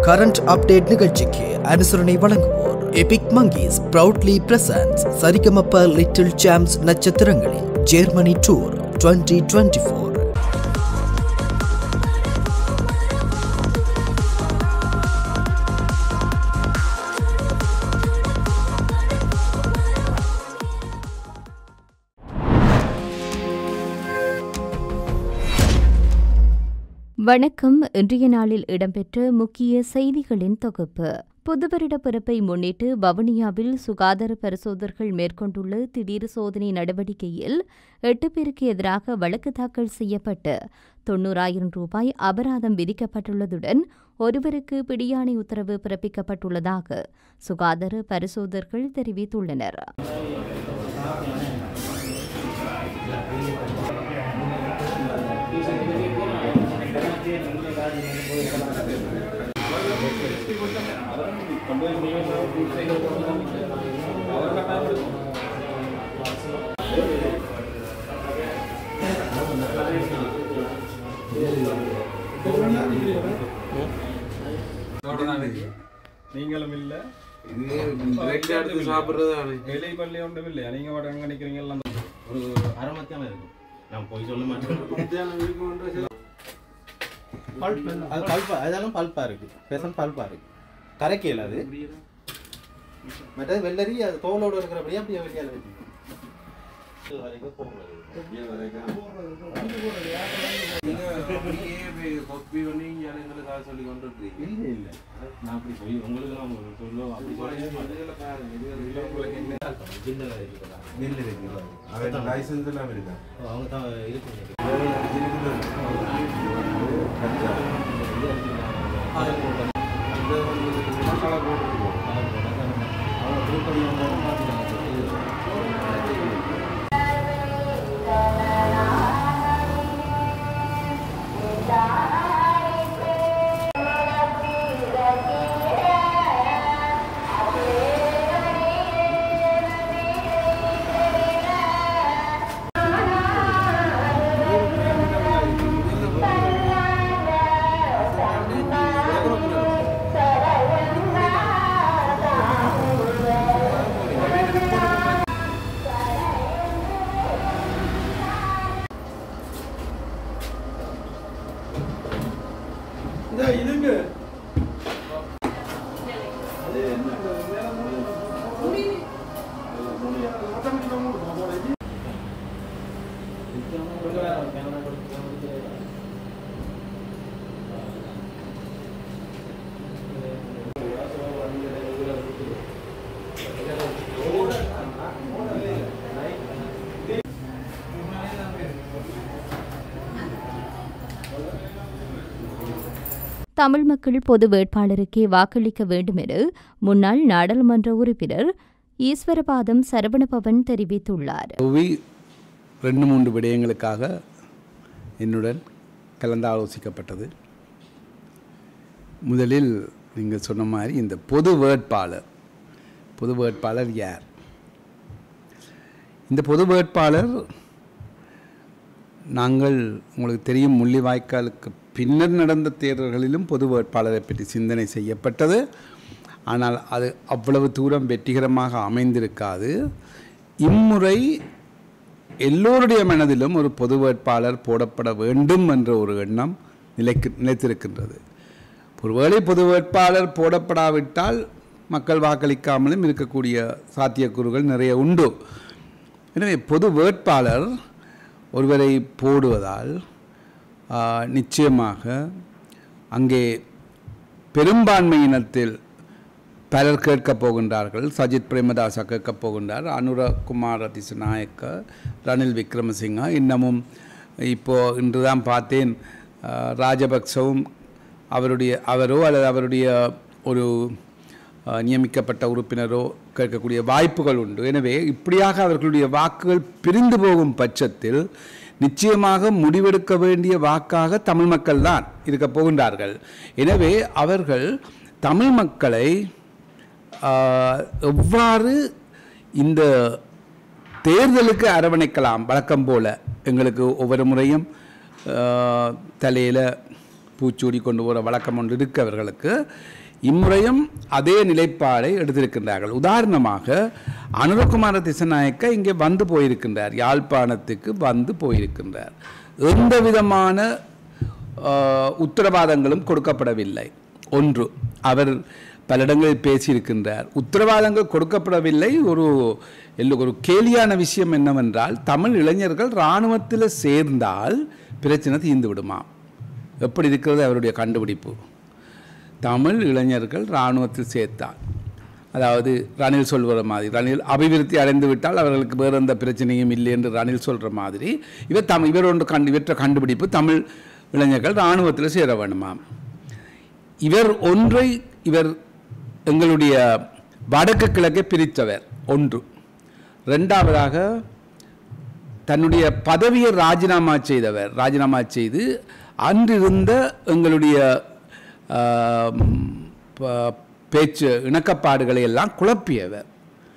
Current update நிகழ்ச்சிக்கு அனுசரணை வழங்குவோர் Epic Monkeys proudly presents Sarigamapa little champs நட்சத்திரங்களின் ஜெர்மனி டூர் 2024 வணக்கம் இன்றைய நாளில் இடம்பெற்ற முக்கிய செய்திகளின் தொகுப்பு புதுவருட பிறப்பை முன்னிட்டு வவுனியாவில் சுகாதார பரிசோதகர்கள் மேற்கொண்டுள்ள திடீர் சோதனை நடவடிக்கையில் எட்டு பேருக்கு எதிராக வழக்கு தாக்கல் செய்யப்பட்டு தொன்னூறாயிரம் ரூபாய் அபராதம் விதிக்கப்பட்டுள்ளதுடன் ஒருவருக்கு பிடியாணை உத்தரவு பிறப்பிக்கப்பட்டுள்ளதாக சுகாதார பரிசோதகர்கள் தெரிவித்துள்ளனர் நீங்களும் இல்ல இது direct ஆ எடுத்து சாப்பிடுறதானே வெளி பள்ளி ஒன்றும் இல்லையா நீங்க மட்டும் அங்க நிக்கிறீங்க எல்லாம் ஒரு அரை மத்தியானம் இருக்கும் நான் போய் சொல்ல மாட்டேன் பல்ப் அது பல்பா அதெல்லாம் பல்பா இருக்கு பெசன் பல்பா இருக்கு கரைக்கல அது மற்றது வெள்ளரி அது தோலோட இருக்கிறபடியே அப்படியே வெளியால வச்சு இது வரைக்கும் போகிறது நீங்க அப்படியே போய் copy பண்ணி ஜனங்களுக்காக சொல்லி கொண்டு இருக்கீங்க. இல்லை இல்லை நான் அப்படி போய் உங்களுக்கு நான் சொல்ல அப்படி சொல்லவே மாட்டேன் இதுல பாருங்க, இதுல உங்களுக்கு என்ன ஜிந்தல் இருக்குதா நெல் இருக்கு பாருங்க. அவன் license எல்லாம் இருக்கா? அவங்க தான் இருக்கு அந்த ஒரு மசாலா போட்டுருக்கோம். அவங்க திருப்பதி வந்தாலும் பார்த்துக்கலாம் தமிழ் மக்கள் பொது வேட்பாளருக்கே வாக்களிக்க வேண்டும் என முன்னாள் நாடாளுமன்ற உறுப்பினர் ஈஸ்வரபாதம் சரவணபவன் தெரிவித்துள்ளார் புவி ரெண்டு மூன்று விடயங்களுக்காக என்னுடன் கலந்தாலோசிக்கப்பட்டது முதலில் நீங்கள் சொன்ன மாதிரி இந்த பொது வேட்பாளர் பொது வேட்பாளர் யார் இந்த பொது வேட்பாளர் நாங்கள் உங்களுக்கு தெரியும் முள்ளிவாய்க்காலுக்கு பின்னர் நடந்த தேர்தல்களிலும் பொது வேட்பாளரை பற்றி சிந்தனை செய்யப்பட்டது ஆனால் அது அவ்வளவு தூரம் வெற்றிகரமாக அமைந்திருக்காது இம்முறை எல்லோருடைய மனதிலும் ஒரு பொது வேட்பாளர் போடப்பட வேண்டும் என்ற ஒரு எண்ணம் நிலைக்கு நிலைத்திருக்கின்றது ஒருவேளை பொது வேட்பாளர் போடப்படாவிட்டால் மக்கள் வாக்களிக்காமலும் இருக்கக்கூடிய சாத்தியக்கூறுகள் நிறைய உண்டு எனவே பொது வேட்பாளர் ஒருவரை போடுவதால் ஆ, நிச்சயமாக அங்கே பெரும்பான்மையினத்தில் பலர் கேட்கப் போகின்றார்கள் சஜித் பிரேமதாசா கேட்கப் போகின்றார் அனுரகுமார் திசுநாயக்க ரணில் விக்ரமசிங்கா இன்னமும் இப்போ இன்று தான் பார்த்தேன் ஆ, ராஜபக்சவும் அவருடைய அவரோ அல்லது அவருடைய ஒரு ஆ, நியமிக்கப்பட்ட உறுப்பினரோ கேட்கக்கூடிய வாய்ப்புகள் உண்டு எனவே இப்படியாக அவர்களுடைய வாக்குகள் பிரிந்து போகும் பட்சத்தில் நிச்சயமாக முடிவெடுக்க வேண்டிய வாக்காக தமிழ் மக்கள் தான் இருக்க போகின்றார்கள் எனவே அவர்கள் தமிழ் மக்களை ஆ, எவ்வாறு இந்த தேர்தலுக்கு அரவணைக்கலாம் வழக்கம் போல எங்களுக்கு ஒவ்வொரு முறையும் தலையில் பூச்சூடி கொண்டு போகிற வழக்கம் ஒன்று இருக்கு அவர்களுக்கு இம்முறையும் அதே நிலைப்பாடை எடுத்திருக்கின்றார்கள் உதாரணமாக அனுரகுமார திசநாயக்க இங்கே வந்து போயிருக்கின்றார் யாழ்ப்பாணத்துக்கு வந்து போயிருக்கின்றார் எந்த விதமான ஆஹ், உத்தரவாதங்களும் கொடுக்கப்படவில்லை ஒன்று அவர் பல இடங்களில் பேசியிருக்கின்றார் உத்தரவாதங்கள் கொடுக்கப்படவில்லை ஒரு எல்லோ- ஒரு கேலியான விஷயம் என்னவென்றால் தமிழ் இளைஞர்கள் இராணுவத்தில் சேர்ந்தால் பிரச்சனை தீர்ந்து விடுமா எப்படி இருக்கிறது அவருடைய கண்டுபிடிப்பு தமிழ் இளைஞர்கள் இராணுவத்தில் சேர்த்தால் அதாவது ரணில் சொல்கிற மாதிரி ரணில் அபிவிருத்தி அடைந்து விட்டால் அவர்களுக்கு வேறு எந்த பிரச்சனையும் இல்லை என்று ரணில் சொல்கிற மாதிரி இவர் தம் இவர் ஒன்று கண்டு இவற்றை கண்டுபிடிப்பு தமிழ் இளைஞர்கள் இராணுவத்தில் சேர வேணுமாம் இவர் ஒன்றை இவர் எங்களுடைய வடக்கு கிழக்கை பிரித்தவர் ஒன்று ரெண்டாவதாக தன்னுடைய பதவியை ராஜினாமா செய்தவர் ராஜினாமா செய்து அன்றிருந்த எங்களுடைய ஆம், ப- பேச்சு இணக்கப்பாடுகளை எல்லாம் குழப்பியவர்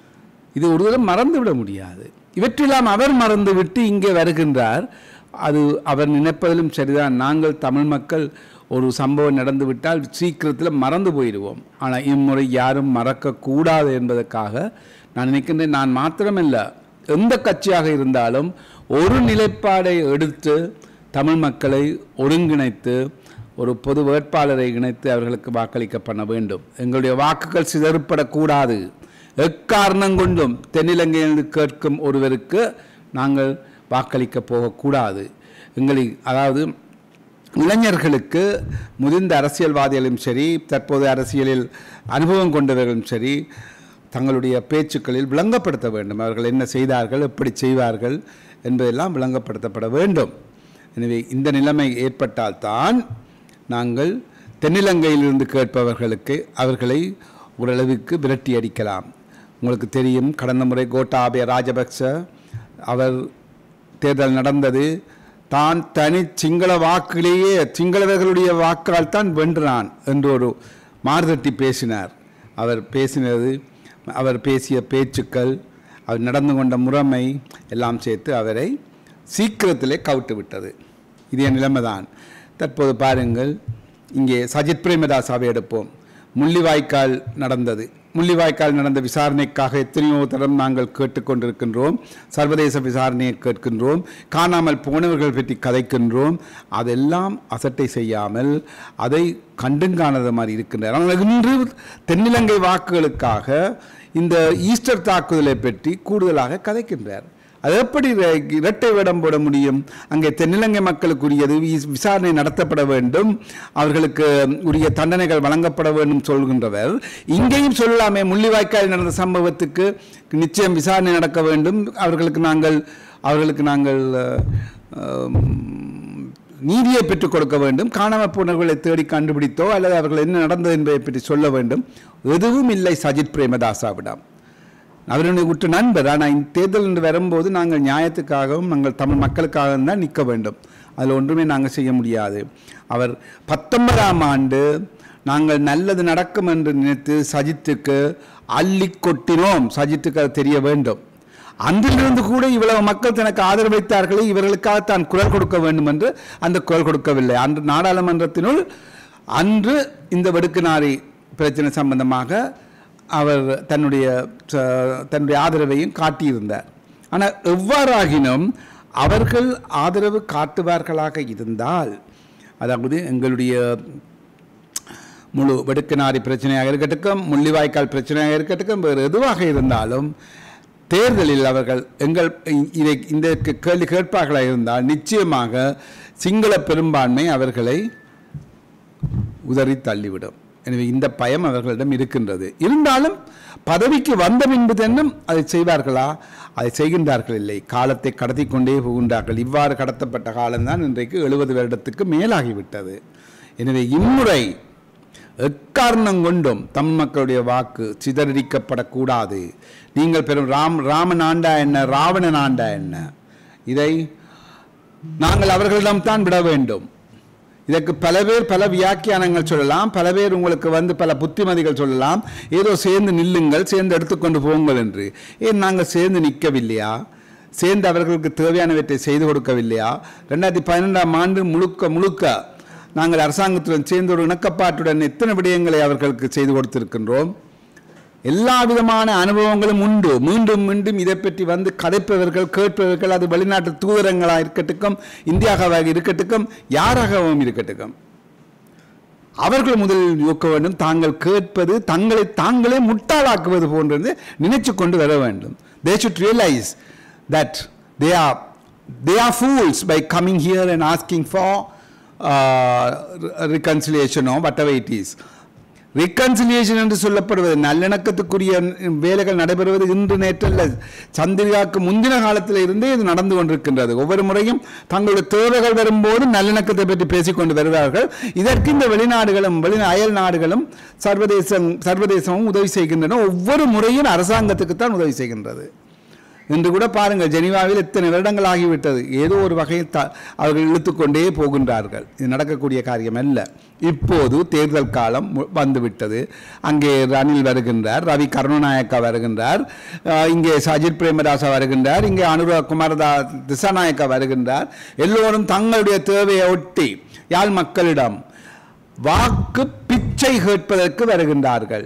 இது ஒரு தடவை மறந்துவிட முடியாது இவற்றெல்லாம் அவர் மறந்துவிட்டு இங்கே வருகின்றார் அது அவர் நினைப்பதிலும் சரிதான் நாங்கள் தமிழ் மக்கள் ஒரு சம்பவம் நடந்துவிட்டால் சீக்கிரத்தில் மறந்து போயிடுவோம் ஆனால் இம்முறை யாரும் மறக்கக்கூடாது என்பதற்காக நான் நினைக்கின்றேன் நான் மாத்திரமல்ல எந்த கட்சியாக இருந்தாலும் ஒரு நிலைப்பாடை எடுத்து தமிழ் மக்களை ஒருங்கிணைத்து ஒரு பொது வேட்பாளரை இணைத்து அவர்களுக்கு வாக்களிக்க பண்ண வேண்டும் எங்களுடைய வாக்குகள் சிதறப்படக்கூடாது எக்காரணம் கொண்டும் தென்னிலங்கையிலிருந்து கேட்கும் ஒருவருக்கு நாங்கள் வாக்களிக்க போகக்கூடாது எங்களை அதாவது இளைஞர்களுக்கு முதிர்ந்த அரசியல்வாதிகளும் சரி தற்போது அரசியலில் அனுபவம் கொண்டவர்களும் சரி தங்களுடைய பேச்சுக்களில் விளங்கப்படுத்த வேண்டும் அவர்கள் என்ன செய்தார்கள் எப்படி செய்வார்கள் என்பதெல்லாம் விளங்கப்படுத்தப்பட வேண்டும் எனவே இந்த நிலைமை ஏற்பட்டால்தான் நாங்கள் தென்னிலங்கையிலிருந்து கேட்பவர்களுக்கு அவர்களை ஓரளவுக்கு விரட்டி அடிக்கலாம் உங்களுக்கு தெரியும் கடந்த முறை கோட்டாபய ராஜபக்ச அவர் தேர்தல் நடந்தது தான் தனி சிங்கள வாக்கிலேயே சிங்களவர்களுடைய வாக்கால் தான் வென்றான் என்று ஒரு மாறுதட்டி பேசினார் அவர் பேசினது அவர் பேசிய பேச்சுக்கள் அவர் நடந்து கொண்ட முறைமை எல்லாம் சேர்த்து அவரை சீக்கிரத்திலே கவிட்டு விட்டது இதே நிலைமைதான் தற்போது பாருங்கள் இங்கே சஜித் பிரேமதாசாவை எடுப்போம் முள்ளிவாய்க்கால் நடந்தது முள்ளிவாய்க்கால் நடந்த விசாரணைக்காக எத்தனையோ தரம் நாங்கள் கேட்டுக்கொண்டிருக்கின்றோம் சர்வதேச விசாரணையை கேட்கின்றோம் காணாமல் போனவர்கள் பற்றி கதைக்கின்றோம் அதெல்லாம் அசட்டை செய்யாமல் அதை கண்டுங்காணத மாதிரி இருக்கின்றார் ஆனால் இன்று தென்னிலங்கை வாக்குகளுக்காக இந்த ஈஸ்டர் தாக்குதலை பற்றி கூடுதலாக கதைக்கின்றார் அது எப்படி இர- இரட்டை வேடம் போட முடியும் அங்கே தென்னிலங்கை மக்களுக்குரியது வி- விசாரணை நடத்தப்பட வேண்டும் அவர்களுக்கு உரிய தண்டனைகள் வழங்கப்பட வேண்டும் சொல்கின்றவர் இங்கேயும் சொல்லலாமே முள்ளிவாய்க்கால் நடந்த சம்பவத்துக்கு நிச்சயம் விசாரணை நடக்க வேண்டும் அவர்களுக்கு நாங்கள் அவர்களுக்கு நாங்கள் அஹ், நீதியை பெற்றுக் கொடுக்க வேண்டும் காணாமல் போனவர்களை தேடி கண்டுபிடித்தோ அல்லது அவர்கள் என்ன நடந்தது என்பதை பற்றி சொல்ல வேண்டும் எதுவும் இல்லை சஜித் பிரேமதாசாவிடம் அவருடைய உற்ற நண்பர் ஆனால் இந்த தேர்தல் என்று வரும்போது நாங்கள் நியாயத்துக்காகவும் நாங்கள் தமிழ் மக்களுக்காகவும் தான் நிற்க வேண்டும் அதில் ஒன்றுமே நாங்கள் செய்ய முடியாது அவர் பத்தொன்பதாம் ஆண்டு நாங்கள் நல்லது நடக்கும் என்று நினைத்து சஜித்துக்கு அள்ளி கொட்டினோம் சஜித்துக்கு அது தெரிய வேண்டும் அன்றிலிருந்து கூட இவ்வளவு மக்கள் தனக்கு ஆதரவளித்தார்களே இவர்களுக்காக தான் குரல் கொடுக்க வேண்டும் என்று அந்த குரல் கொடுக்கவில்லை அன்று நாடாளுமன்றத்தினுள் அன்று இந்த வெடுக்குநாரி பிரச்சனை சம்பந்தமாக அவர் தன்னுடைய ச- தன்னுடைய ஆதரவையும் காட்டியிருந்தார் ஆனால் எவ்வாறாகினும் அவர்கள் ஆதரவு காட்டுவார்களாக இருந்தால் அதாவது எங்களுடைய முழு வெடுக்கனாரி பிரச்சனையாக இருக்கட்டும் முள்ளிவாய்க்கால் பிரச்சனையாக இருக்கட்டும் வேறு எதுவாக இருந்தாலும் தேர்தலில் அவர்கள் எங்கள் இ- இதை இந்த கேள்வி கேட்பார்களாக இருந்தால் நிச்சயமாக சிங்கள பெரும்பான்மை அவர்களை உதறி தள்ளிவிடும் எனவே இந்த பயம் அவர்களிடம் இருக்கின்றது இருந்தாலும் பதவிக்கு வந்த பின்பு தென்னும் அதை செய்வார்களா அதை செய்கின்றார்கள் இல்லை காலத்தை கடத்தி கொண்டே போகின்றார்கள் இவ்வாறு கடத்தப்பட்ட காலம்தான் இன்றைக்கு எழுபது வருடத்துக்கு மேலாகிவிட்டது எனவே இம்முறை எக்காரணம் கொண்டும் தமிழ் மக்களுடைய வாக்கு சிதறடிக்கப்படக்கூடாது நீங்கள் பெரும் ராம் ராமன் ஆண்டா என்ன ராவணன் ஆண்டா என்ன இதை நாங்கள் அவர்களிடம் தான் விட வேண்டும் இதற்கு பல பேர் பல வியாக்கியானங்கள் சொல்லலாம் பல பேர் உங்களுக்கு வந்து பல புத்திமதிகள் சொல்லலாம் ஏதோ சேர்ந்து நில்லுங்கள் சேர்ந்து எடுத்துக்கொண்டு போங்கள் என்று ஏன் நாங்கள் சேர்ந்து நிற்கவில்லையா சேர்ந்து அவர்களுக்கு தேவையானவற்றை செய்து கொடுக்கவில்லையா ரெண்டாயிரத்தி பன்னெண்டாம் ஆண்டு முழுக்க முழுக்க நாங்கள் அரசாங்கத்துடன் சேர்ந்து ஒரு இணக்கப்பாட்டுடன் எத்தனை விடயங்களை அவர்களுக்கு செய்து கொடுத்திருக்கின்றோம் எல்லா விதமான அனுபவங்களும் உண்டு மீண்டும் மீண்டும் இதை பற்றி வந்து கதைப்பவர்கள் கேட்பவர்கள் அது வெளிநாட்டு தூதரங்களாக இருக்கட்டுக்கும் இந்தியாவாக இருக்கட்டுக்கும் யாராகவும் இருக்கட்டுக்கும் அவர்கள் முதலில் யோக்க வேண்டும் தாங்கள் கேட்பது தங்களை தாங்களே முட்டாளாக்குவது போன்றது நினைச்சு கொண்டு வர வேண்டும் they should realise that they are they are fools by coming here and asking for ரிகன்சிலியேஷனோ whatever it is reconciliation என்று சொல்லப்படுவது நல்லிணக்கத்துக்குரிய வேலைகள் நடைபெறுவது இன்று நேற்றல்ல சந்திரிகாவுக்கு முந்தின காலத்தில் இருந்தே இது நடந்து கொண்டிருக்கின்றது ஒவ்வொரு முறையும் தங்களுடைய தேவைகள் வரும்போது நல்லிணக்கத்தை பற்றி பேசிக்கொண்டு வருவார்கள் இதற்கு இந்த வெளிநாடுகளும் வெளி அயல் நாடுகளும் சர்வதேசம் சர்வதேசமும் உதவி செய்கின்றன ஒவ்வொரு முறையும் அரசாங்கத்துக்கு தான் உதவி செய்கின்றது இன்று கூட பாருங்கள் ஜெனீவாவில் எத்தனை வருடங்கள் ஆகிவிட்டது ஏதோ ஒரு வகையில் த அவர்கள் இழுத்துக்கொண்டே போகின்றார்கள் இது நடக்கக்கூடிய காரியம் அல்ல இப்போது தேர்தல் காலம் மு- வந்துவிட்டது அங்கே ரணில் வருகின்றார் ரவி கருணாநாயக்கா வருகின்றார் அஹ், இங்கே சஜித் பிரேமதாசா வருகின்றார் இங்கே அனுராக் குமாரதா திசாநாயக்கா வருகின்றார் எல்லோரும் தங்களுடைய தேவையை ஒட்டி யாழ் மக்களிடம் வாக்கு பிச்சை கேட்பதற்கு வருகின்றார்கள்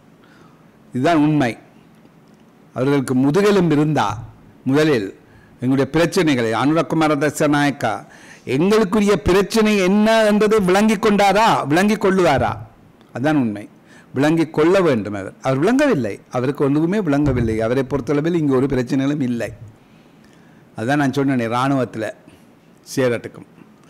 இதுதான் உண்மை அவர்களுக்கு முதுகெலும்பு இருந்தா முதலில் எங்களுடைய பிரச்சனைகளை அனுரகுமார தசநாயக்கா எங்களுக்குரிய பிரச்சனை என்ன என்றது விளங்கி கொண்டாரா விளங்கி கொள்ளுவாரா அதுதான் உண்மை விளங்கி கொள்ள வேண்டும் அவர் அவர் விளங்கவில்லை அவருக்கு ஒன்றுமே விளங்கவில்லை அவரை பொறுத்தளவில் இங்கே ஒரு பிரச்சனைகளும் இல்லை அதுதான் நான் சொன்னேன் இராணுவத்தில் சேரட்டுக்கும்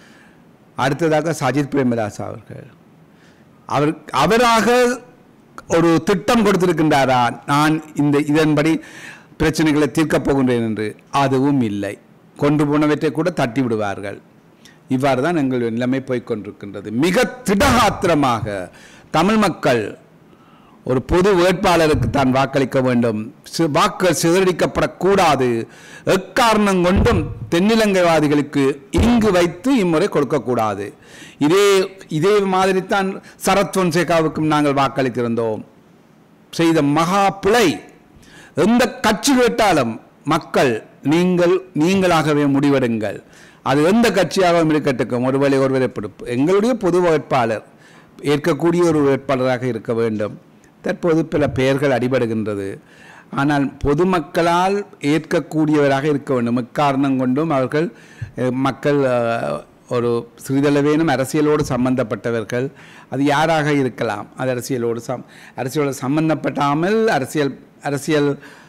அடுத்ததாக சஜித் பிரேமதாஸ் அவர்கள் அவர் அவராக ஒரு திட்டம் கொடுத்திருக்கின்றாரா நான் இந்த இதன்படி பிரச்சனைகளை தீர்க்கப் போகின்றேன் என்று அதுவும் இல்லை கொண்டு போனவற்றை கூட தட்டி விடுவார்கள் இவ்வாறு தான் எங்களுடைய நிலைமை போய்க் கொண்டிருக்கின்றது மிக திடகாத்திரமாக தமிழ் மக்கள் ஒரு பொது வேட்பாளருக்கு தான் வாக்களிக்க வேண்டும் சி- வாக்குகள் சிதறடிக்கப்படக்கூடாது எக்காரணம் கொண்டும் தென்னிலங்கைவாதிகளுக்கு இங்கு வைத்து இம்முறை கொடுக்கக்கூடாது இதே இதே மாதிரி தான் சரத் பொன்சேகாவுக்கும் நாங்கள் வாக்களித்திருந்தோம் செய்த மகா பிழை எந்த கட்சி கேட்டாலும் மக்கள் நீங்கள் நீங்களாகவே முடிவெடுங்கள் அது எந்த கட்சியாகவும் இருக்கட்டும் ஒருவேளை ஒருவரை பிடிப்பு எங்களுடைய பொது வேட்பாளர் ஏற்கக்கூடிய ஒரு வேட்பாளராக இருக்க வேண்டும் தற்போது பல பெயர்கள் அடிபடுகின்றது ஆனால் பொதுமக்களால் ஏற்கக்கூடியவராக இருக்க வேண்டும் எக்காரணம் கொண்டும் அவர்கள் அஹ், மக்கள் அஹ், ஒரு சிறிதளவேனும் அரசியலோடு சம்பந்தப்பட்டவர்கள் அது யாராக இருக்கலாம் அது அரசியலோடு சம் அரசியலோடு சம்பந்தப்பட்டாமல் அரசியல் அரசியல்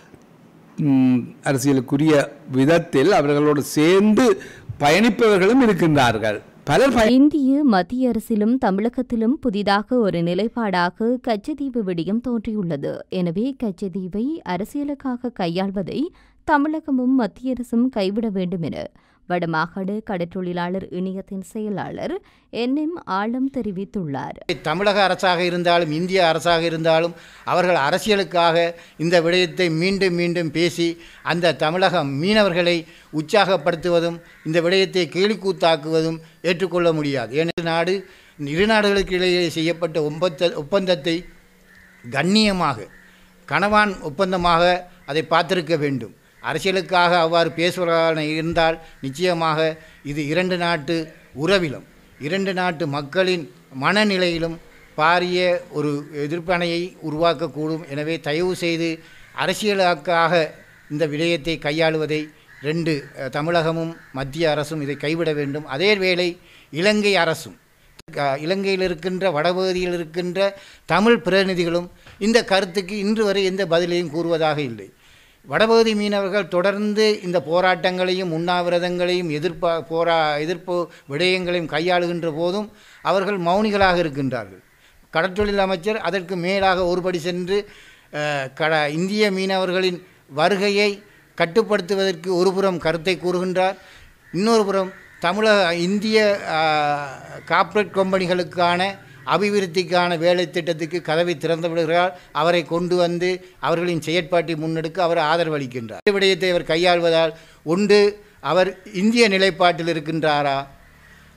ம், அரசியலுக்குரிய விதத்தில் அவர்களோடு சேர்ந்து பயணிப்பவர்களும் இருக்கின்றார்கள் பலர் பய இந்திய மத்திய அரசிலும் தமிழகத்திலும் புதிதாக ஒரு நிலைப்பாடாக கச்சத்தீவு விடயம் தோன்றியுள்ளது எனவே கச்சத்தீவை அரசியலுக்காக கையாள்வதை தமிழகமும் மத்திய அரசும் கைவிட வேண்டும் என வடமாகாடு கடற்றொழிலாளர் இணையத்தின் செயலாளர் என் எம் ஆலம் தெரிவித்துள்ளார் தமிழக அரசாக இருந்தாலும் இந்திய அரசாக இருந்தாலும் அவர்கள் அரசியலுக்காக இந்த விடயத்தை மீண்டும் மீண்டும் பேசி அந்த தமிழக மீனவர்களை உற்சாகப்படுத்துவதும் இந்த விடயத்தை கேலிக்கூத்தாக்குவதும் ஏற்றுக்கொள்ள முடியாது ஏனெனில் நாடு இரு நாடுகளுக்கு இடையே செய்யப்பட்ட ஒப்பந்த ஒப்பந்தத்தை கண்ணியமாக கணவான் ஒப்பந்தமாக அதை பார்த்திருக்க வேண்டும் அரசியலுக்காக அவ்வாறு பேசுவதாக இருந்தால் நிச்சயமாக இது இரண்டு நாட்டு உறவிலும் இரண்டு நாட்டு மக்களின் மனநிலையிலும் பாரிய ஒரு எதிர்ப்பணையை உருவாக்கக்கூடும் எனவே தயவு செய்து அரசியலுக்காக இந்த விடயத்தை கையாளுவதை ரெண்டு அஹ், தமிழகமும் மத்திய அரசும் இதை கைவிட வேண்டும் அதே வேளை இலங்கை அரசும் க- இலங்கையில் இருக்கின்ற வடபகுதியில் இருக்கின்ற தமிழ் பிரதிநிதிகளும் இந்த கருத்துக்கு இன்று வரை எந்த பதிலையும் கூறுவதாக இல்லை வடபகுதி மீனவர்கள் தொடர்ந்து இந்த போராட்டங்களையும் உண்ணாவிரதங்களையும் எதிர்ப்பா போரா எதிர்ப்பு விடயங்களையும் கையாளுகின்ற போதும் அவர்கள் மௌனிகளாக இருக்கின்றார்கள் கடற்றொழில் அமைச்சர் அதற்கு மேலாக ஒருபடி சென்று அஹ், கட இந்திய மீனவர்களின் வருகையை கட்டுப்படுத்துவதற்கு ஒருபுறம் கருத்தை கூறுகின்றார் இன்னொரு புறம் தமிழக இந்திய கார்ப்பரேட் கம்பெனிகளுக்கான அபிவிருத்திக்கான வேலை திட்டத்துக்கு கதவை திறந்து விடுகிறார் அவரை கொண்டு வந்து அவர்களின் செயற்பாட்டை முன்னெடுக்க அவர் ஆதரவளிக்கின்றார் இந்த விடயத்தை அவர் கையாள்வதால் ஒன்று அவர் இந்திய நிலைப்பாட்டில் இருக்கின்றாரா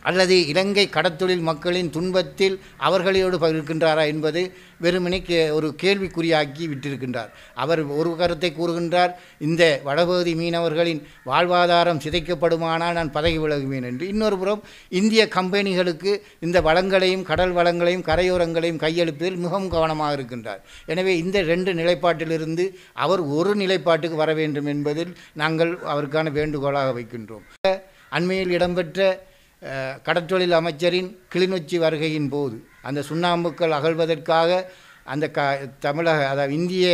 அல்லது இலங்கை கடத்தொழில் மக்களின் துன்பத்தில் அவர்களோடு இருக்கின்றாரா என்பது வெறுமனே கே ஒரு கேள்விக்குறியாக்கி விட்டிருக்கின்றார் அவர் ஒரு கருத்தை கூறுகின்றார் இந்த வடபகுதி மீனவர்களின் வாழ்வாதாரம் சிதைக்கப்படுமானால் நான் பதவி விலகுவேன் என்று இன்னொரு புறம் இந்திய கம்பெனிகளுக்கு இந்த வளங்களையும் கடல் வளங்களையும் கரையோரங்களையும் கையெழுப்பதில் மிகவும் கவனமாக இருக்கின்றார் எனவே இந்த ரெண்டு நிலைப்பாட்டிலிருந்து அவர் ஒரு நிலைப்பாட்டுக்கு வர வேண்டும் என்பதில் நாங்கள் அவருக்கான வேண்டுகோளாக வைக்கின்றோம் அண்மையில் இடம்பெற்ற அஹ், கடற்றொழில் அமைச்சரின் கிளிநொச்சி வருகையின் போது அந்த சுண்ணாம்புக்கள் அகழ்வதற்காக அந்த க தமிழக அதாவது இந்திய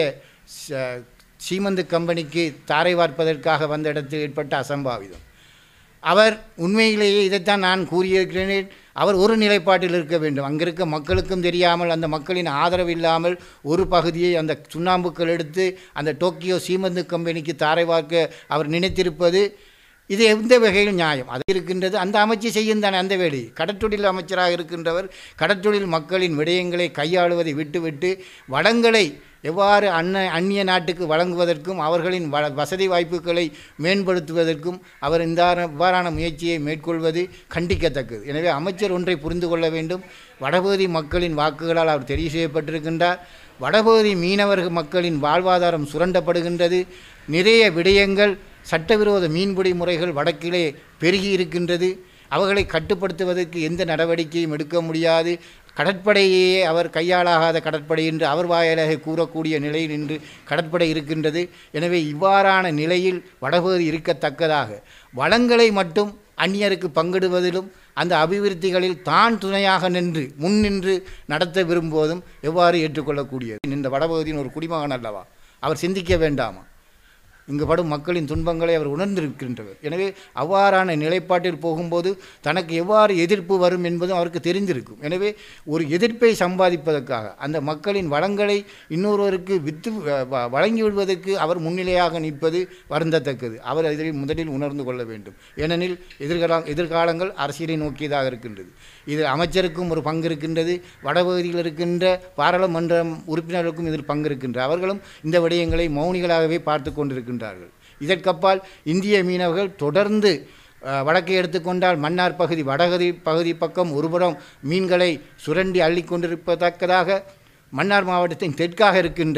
ச- சீமந்து கம்பெனிக்கு தாரை வார்ப்பதற்காக வந்த இடத்தில் ஏற்பட்ட அசம்பாவிதம் அவர் உண்மையிலேயே இதைத்தான் நான் கூறியிருக்கிறேன் அவர் ஒரு நிலைப்பாட்டில் இருக்க வேண்டும் அங்கிருக்க மக்களுக்கும் தெரியாமல் அந்த மக்களின் ஆதரவு இல்லாமல் ஒரு பகுதியை அந்த சுண்ணாம்புக்கள் எடுத்து அந்த டோக்கியோ சீமந்து கம்பெனிக்கு தாரை வார்க்க அவர் நினைத்திருப்பது இது எந்த வகையில் நியாயம் அது இருக்கின்றது அந்த அமைச்சு செய்யும் தானே அந்த வேலை கடற்றொழில் அமைச்சராக இருக்கின்றவர் கடற்றொழில் மக்களின் விடயங்களை கையாளுவதை விட்டுவிட்டு வளங்களை எவ்வாறு அன்ன அந்நிய நாட்டுக்கு வழங்குவதற்கும் அவர்களின் வ வசதி வாய்ப்புகளை மேம்படுத்துவதற்கும் அவர் இந்த இவ்வாறான முயற்சியை மேற்கொள்வது கண்டிக்கத்தக்கது எனவே அமைச்சர் ஒன்றை புரிந்து கொள்ள வேண்டும் வடபகுதி மக்களின் வாக்குகளால் அவர் தெரிவு செய்யப்பட்டிருக்கின்றார் வடபகுதி மீனவர்கள் மக்களின் வாழ்வாதாரம் சுரண்டப்படுகின்றது நிறைய விடயங்கள் சட்டவிரோத மீன்பிடி முறைகள் வடக்கிலே பெருகி இருக்கின்றது அவர்களை கட்டுப்படுத்துவதற்கு எந்த நடவடிக்கையும் எடுக்க முடியாது கடற்படையே அவர் கையாளாகாத கடற்படை என்று அவர் வாயிலாக கூறக்கூடிய நிலையில் இன்று கடற்படை இருக்கின்றது எனவே இவ்வாறான நிலையில் வடபகுதி இருக்கத்தக்கதாக வளங்களை மட்டும் அந்நியருக்கு பங்கிடுவதிலும் அந்த அபிவிருத்திகளில் தான் துணையாக நின்று முன் நின்று நடத்த விரும்புவதும் எவ்வாறு ஏற்றுக்கொள்ளக்கூடியது இந்த வடபகுதியின் ஒரு குடிமகன் அல்லவா அவர் சிந்திக்க வேண்டாமா இங்கு படும் மக்களின் துன்பங்களை அவர் உணர்ந்திருக்கின்றவர் எனவே அவ்வாறான நிலைப்பாட்டில் போகும்போது தனக்கு எவ்வாறு எதிர்ப்பு வரும் என்பதும் அவருக்கு தெரிந்திருக்கும் எனவே ஒரு எதிர்ப்பை சம்பாதிப்பதற்காக அந்த மக்களின் வளங்களை இன்னொருவருக்கு வித்து வ- வ- வழங்கி விடுவதற்கு அவர் முன்னிலையாக நிற்பது வருந்தத்தக்கது அவர் இதில் முதலில் உணர்ந்து கொள்ள வேண்டும் ஏனெனில் எதிர்கால எதிர்காலங்கள் அரசியலை நோக்கியதாக இருக்கின்றது இது அமைச்சருக்கும் ஒரு பங்கு இருக்கின்றது வடபகுதியில் இருக்கின்ற பாராளுமன்றம் உறுப்பினர்களுக்கும் இதில் பங்கு இருக்கின்றது அவர்களும் இந்த விடயங்களை மௌனிகளாகவே பார்த்து கொண்டிருக்கின்றார்கள் இதற்கப்பால் இந்திய மீனவர்கள் தொடர்ந்து அஹ், வடக்கை எடுத்துக்கொண்டால் மன்னார் பகுதி வடகதி பகுதி பக்கம் ஒருபுறம் மீன்களை சுரண்டி அள்ளி கொண்டிருப்பதற்கதாக மன்னார் மாவட்டத்தின் தெற்காக இருக்கின்ற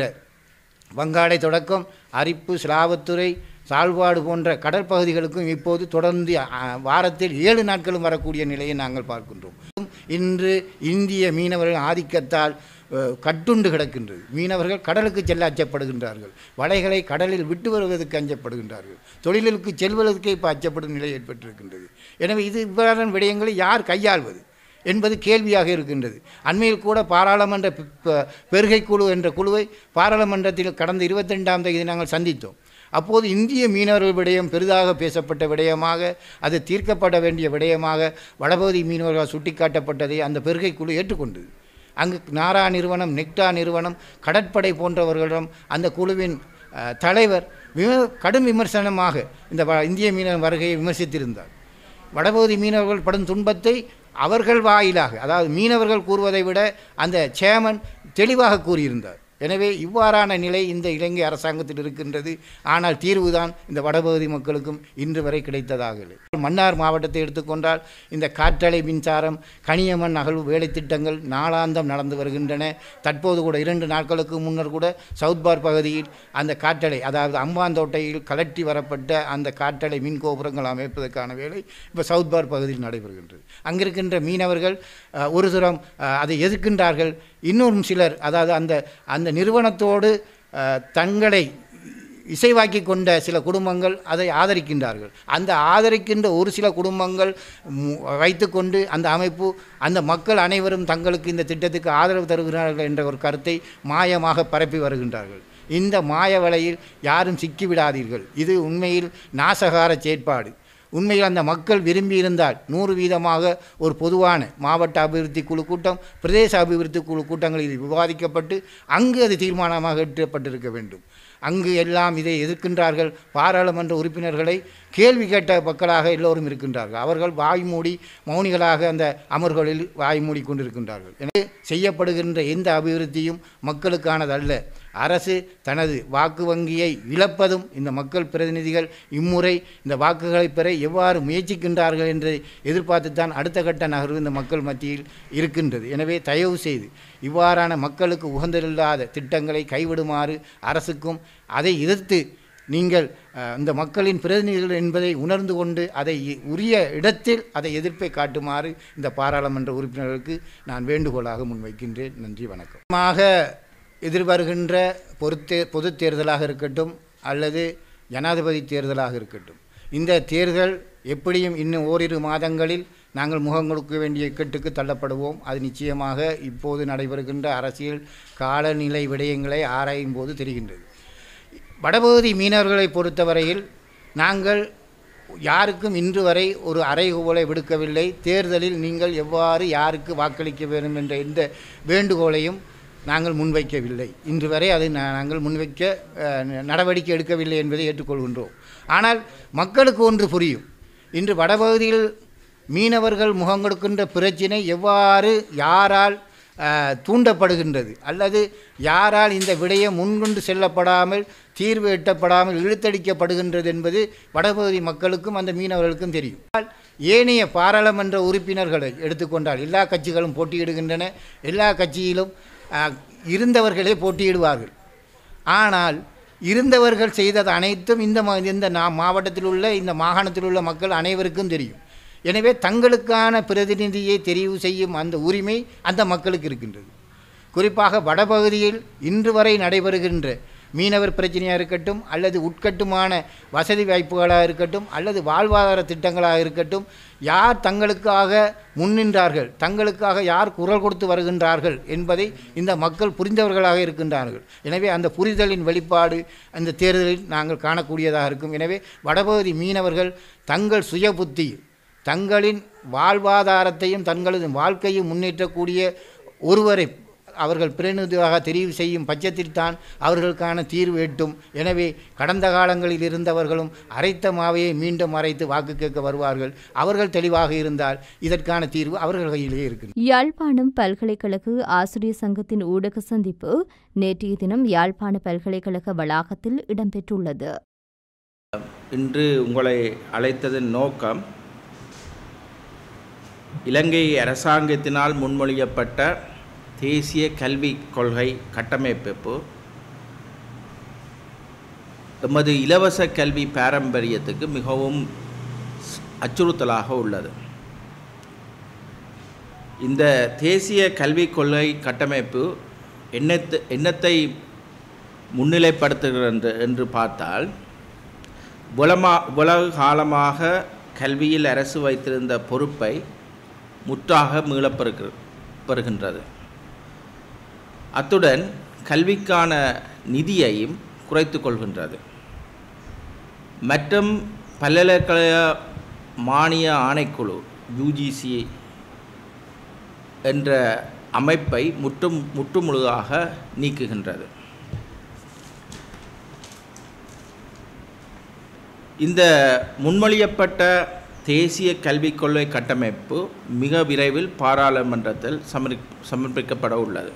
வங்காளை தொடக்கம் அரிப்பு சிலாவத்துறை சால்பாடு போன்ற கடற்பகுதிகளுக்கும் இப்போது தொடர்ந்து அ, வாரத்தில் ஏழு நாட்களும் வரக்கூடிய நிலையை நாங்கள் பார்க்கின்றோம் இன்று இந்திய மீனவர்கள் ஆதிக்கத்தால் அ, கட்டுண்டு கிடக்கின்றது மீனவர்கள் கடலுக்கு செல்ல அச்சப்படுகின்றார்கள் வலைகளை கடலில் விட்டு வருவதற்கு அஞ்சப்படுகின்றார்கள் தொழிலுக்கு செல்வதற்கே இப்போ அச்சப்படும் நிலை ஏற்பட்டிருக்கின்றது எனவே இது இவ்வாறான விடயங்களை யார் கையாள்வது என்பது கேள்வியாக இருக்கின்றது அண்மையில் கூட பாராளுமன்ற பெ- பெ- பெருகை குழு என்ற குழுவை பாராளுமன்றத்தில் கடந்த இருபத்தெண்டாம் தேதி நாங்கள் சந்தித்தோம் அப்போது இந்திய மீனவர்கள் விடயம் பெரிதாக பேசப்பட்ட விடயமாக அது தீர்க்கப்பட வேண்டிய விடயமாக வடபகுதி மீனவர்கள் சுட்டிக்காட்டப்பட்டதை அந்த பெருகை குழு ஏற்றுக்கொண்டது அங்கு நாரா நிறுவனம் நெக்டா நிறுவனம் கடற்படை போன்றவர்களிடம் அந்த குழுவின் அஹ், தலைவர் விம கடும் விமர்சனமாக இந்த வ- இந்திய மீனவர் வருகையை விமர்சித்திருந்தார் வடபகுதி மீனவர்கள் படும் துன்பத்தை அவர்கள் வாயிலாக அதாவது மீனவர்கள் கூறுவதை விட அந்த சேமன் தெளிவாக கூறியிருந்தார் எனவே இவ்வாறான நிலை இந்த இலங்கை அரசாங்கத்தில் இருக்கின்றது ஆனால் தீர்வுதான் இந்த வடபகுதி மக்களுக்கும் இன்று வரை கிடைத்ததாக இல்லை மன்னார் மாவட்டத்தை எடுத்துக்கொண்டால் இந்த காற்றலை மின்சாரம் கனியமண் அகழ்வு வேலை திட்டங்கள் நாளாந்தம் நடந்து வருகின்றன தற்போது கூட இரண்டு நாட்களுக்கு முன்னர் கூட சவுத்பார் பகுதியில் அந்த காற்றலை அதாவது அம்பாந்தோட்டையில் கலட்டி வரப்பட்ட அந்த காற்றலை மின் கோபுரங்கள் அமைப்பதற்கான வேலை இப்போ சவுத்பார் பகுதியில் நடைபெறுகின்றது அங்கிருக்கின்ற மீனவர்கள் அஹ், ஒரு தூரம் அஹ், அதை எதிர்க்கின்றார்கள் இன்னும் சிலர் அதாவது அந்த அந்த நிறுவனத்தோடு அஹ், தங்களை இசைவாக்கி கொண்ட சில குடும்பங்கள் அதை ஆதரிக்கின்றார்கள் அந்த ஆதரிக்கின்ற ஒரு சில குடும்பங்கள் மு- வைத்துக்கொண்டு அந்த அமைப்பு அந்த மக்கள் அனைவரும் தங்களுக்கு இந்த திட்டத்துக்கு ஆதரவு தருகிறார்கள் என்ற ஒரு கருத்தை மாயமாக பரப்பி வருகின்றார்கள் இந்த மாய வலையில் யாரும் சிக்கிவிடாதீர்கள் இது உண்மையில் நாசகார செயற்பாடு உண்மையில் அந்த மக்கள் விரும்பியிருந்தால் நூறு வீதமாக ஒரு பொதுவான மாவட்ட அபிவிருத்தி குழு கூட்டம் பிரதேச அபிவிருத்தி குழு கூட்டங்களில் இது விவாதிக்கப்பட்டு அங்கு அது தீர்மானமாக எட்டப்பட்டிருக்க வேண்டும் அங்கு எல்லாம் இதை எதிர்க்கின்றார்கள் பாராளுமன்ற உறுப்பினர்களை கேள்வி கேட்ட மக்களாக எல்லோரும் இருக்கின்றார்கள் அவர்கள் வாய் மூடி மௌனிகளாக அந்த அமர்வுகளில் வாய் மூடி கொண்டிருக்கின்றார்கள் எனவே செய்யப்படுகின்ற எந்த அபிவிருத்தியும் மக்களுக்கானதல்ல அரசு தனது வாக்கு வங்கியை இழப்பதும் இந்த மக்கள் பிரதிநிதிகள் இம்முறை இந்த வாக்குகளை பெற எவ்வாறு முயற்சிக்கின்றார்கள் என்று எதிர்பார்த்துத்தான் அடுத்த கட்ட நகர்வு இந்த மக்கள் மத்தியில் இருக்கின்றது எனவே தயவு செய்து இவ்வாறான மக்களுக்கு உகந்தரில்லாத திட்டங்களை கைவிடுமாறு அரசுக்கும் அதை எதிர்த்து நீங்கள் அஹ், இந்த மக்களின் பிரதிநிதிகள் என்பதை உணர்ந்து கொண்டு அதை இ- உரிய இடத்தில் அதை எதிர்ப்பை காட்டுமாறு இந்த பாராளுமன்ற உறுப்பினர்களுக்கு நான் வேண்டுகோளாக முன்வைக்கின்றேன் நன்றி வணக்கம் மாக எதிர்வருகின்ற பொறுத்தே பொதுத் தேர்தலாக இருக்கட்டும் அல்லது ஜனாதிபதி தேர்தலாக இருக்கட்டும் இந்த தேர்தல் எப்படியும் இன்னும் ஓரிரு மாதங்களில் நாங்கள் முகம் கொடுக்க வேண்டிய இக்கட்டுக்கு தள்ளப்படுவோம் அது நிச்சயமாக இப்போது நடைபெறுகின்ற அரசியல் காலநிலை விடயங்களை ஆராயும் போது தெரிகின்றது வடபகுதி மீனவர்களை பொறுத்தவரையில் நாங்கள் யாருக்கும் இன்று வரை ஒரு அறைகூவலை விடுக்கவில்லை தேர்தலில் நீங்கள் எவ்வாறு யாருக்கு வாக்களிக்க வேண்டும் என்ற எந்த வேண்டுகோளையும் நாங்கள் முன்வைக்கவில்லை இன்று வரை அதை நா- நாங்கள் முன்வைக்க அஹ், நடவடிக்கை எடுக்கவில்லை என்பதை ஏற்றுக்கொள்கின்றோம் ஆனால் மக்களுக்கு ஒன்று புரியும் இன்று வடபகுதியில் மீனவர்கள் முகம் கொடுக்கின்ற பிரச்சினை எவ்வாறு யாரால் அஹ், தூண்டப்படுகின்றது அல்லது யாரால் இந்த விடயம் முன்கொண்டு செல்லப்படாமல் தீர்வு எட்டப்படாமல் இழுத்தடிக்கப்படுகின்றது என்பது வடபகுதி மக்களுக்கும் அந்த மீனவர்களுக்கும் தெரியும் ஆனால் ஏனைய பாராளுமன்ற உறுப்பினர்களை எடுத்துக்கொண்டால் எல்லா கட்சிகளும் போட்டியிடுகின்றன எல்லா கட்சியிலும் அஹ், இருந்தவர்களே போட்டியிடுவார்கள் ஆனால் இருந்தவர்கள் செய்தது அனைத்தும் இந்த மா இந்த நா மாவட்டத்தில் உள்ள இந்த மாகாணத்தில் உள்ள மக்கள் அனைவருக்கும் தெரியும் எனவே தங்களுக்கான பிரதிநிதியை தெரிவு செய்யும் அந்த உரிமை அந்த மக்களுக்கு இருக்கின்றது குறிப்பாக வடபகுதியில் இன்று வரை நடைபெறுகின்ற மீனவர் பிரச்சனையாக இருக்கட்டும் அல்லது உட்கட்டுமான வசதி வாய்ப்புகளாக இருக்கட்டும் அல்லது வாழ்வாதார திட்டங்களாக இருக்கட்டும் யார் தங்களுக்காக முன்னின்றார்கள் தங்களுக்காக யார் குரல் கொடுத்து வருகின்றார்கள் என்பதை இந்த மக்கள் புரிந்தவர்களாக இருக்கின்றார்கள் எனவே அந்த புரிதலின் வெளிப்பாடு அந்த தேர்தலில் நாங்கள் காணக்கூடியதாக இருக்கும் எனவே வடபகுதி மீனவர்கள் தங்கள் சுய புத்தி தங்களின் வாழ்வாதாரத்தையும் தங்களது வாழ்க்கையும் முன்னேற்றக்கூடிய ஒருவரை அவர்கள் பிரதிநிதியாக தெரிவு செய்யும் பட்சத்தில் தான் அவர்களுக்கான தீர்வு எட்டும் எனவே கடந்த காலங்களில் இருந்தவர்களும் அரைத்த மாவையை மீண்டும் அரைத்து வாக்கு கேட்க வருவார்கள் அவர்கள் தெளிவாக இருந்தால் இதற்கான தீர்வு அவர்கள் கையிலேயே இருக்கின்றது யாழ்ப்பாணம் பல்கலைக்கழக ஆசிரியர் சங்கத்தின் ஊடக சந்திப்பு நேற்றைய தினம் யாழ்ப்பாண பல்கலைக்கழக வளாகத்தில் இடம்பெற்றுள்ளது இன்று உங்களை அழைத்ததன் நோக்கம் இலங்கை அரசாங்கத்தினால் முன்மொழியப்பட்ட தேசிய கல்விக் கொள்கை கட்டமைப்பு எமது இலவச கல்வி பாரம்பரியத்துக்கு மிகவும் ஸ்- அச்சுறுத்தலாக உள்ளது இந்த தேசிய கல்விக் கொள்கை கட்டமைப்பு என்னத்தை என்னத்தை முன்னிலைப்படுத்துகிறது என்று- என்று பார்த்தால் உலமா உலக காலமாக கல்வியில் அரசு வைத்திருந்த பொறுப்பை முற்றாக மீளப்பெறுகிற பெறுகின்றது அத்துடன் கல்விக்கான நிதியையும் குறைத்து கொள்கின்றது மற்றும் பல்கலைக்கழக மானிய ஆணைக்குழு யுஜிசி என்ற அமைப்பை முற்றும் முற்றுமுழுதாக நீக்குகின்றது இந்த முன்மொழியப்பட்ட தேசிய கல்விக் கொள்கை கட்டமைப்பு மிக விரைவில் பாராளுமன்றத்தில் சமரி சமர்ப்பிக்கப்பட உள்ளது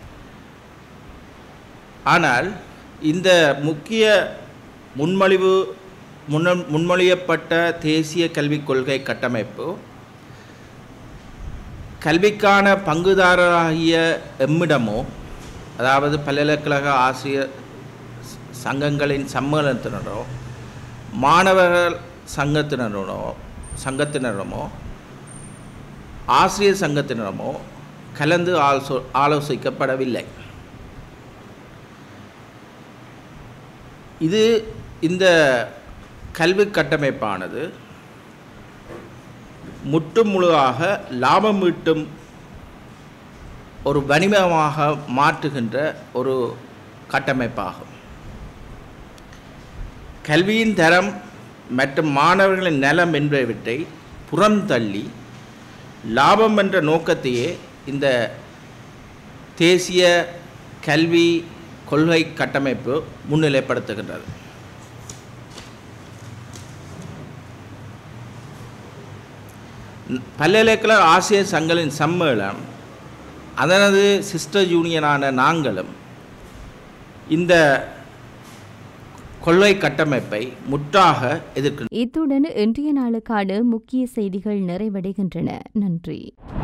ஆனால் இந்த முக்கிய முன்மொழிவு முன்ன முன்மொழியப்பட்ட தேசிய கல்விக் கொள்கை கட்டமைப்பு கல்விக்கான பங்குதாரராகிய எம்மிடமோ அதாவது பல்கலைக்கழக ஆசிரியர் ச- சங்கங்களின் சம்மேளனத்தினரோ மாணவர்கள் சங்கத்தினரோ சங்கத்தினரமோ ஆசிரியர் சங்கத்தினரமோ கலந்து ஆலோசோ ஆலோசிக்கப்படவில்லை இது இந்த கல்வி கட்டமைப்பானது முற்று முழுதாக லாபம் ஈட்டும் ஒரு வணிகமாக மாற்றுகின்ற ஒரு கட்டமைப்பாகும் கல்வியின் தரம் மற்றும் மாணவர்களின் நலம் என்பவற்றை புறந்தள்ளி லாபம் என்ற நோக்கத்தையே இந்த தேசிய கல்வி கொள்கை கட்டமைப்பு முன்னிலைப்படுத்துகின்றது பல்கலைக்கழக ஆசிரியர் சங்கங்களின் சம்மேளனம் அதனது சிஸ்டர் யூனியனான நாங்களும் இந்த கொள்கை கட்டமைப்பை முற்றாக எதிர்க்கின்றனர் இத்துடன் இன்றைய நாளுக்கான முக்கிய செய்திகள் நிறைவடைகின்றன நன்றி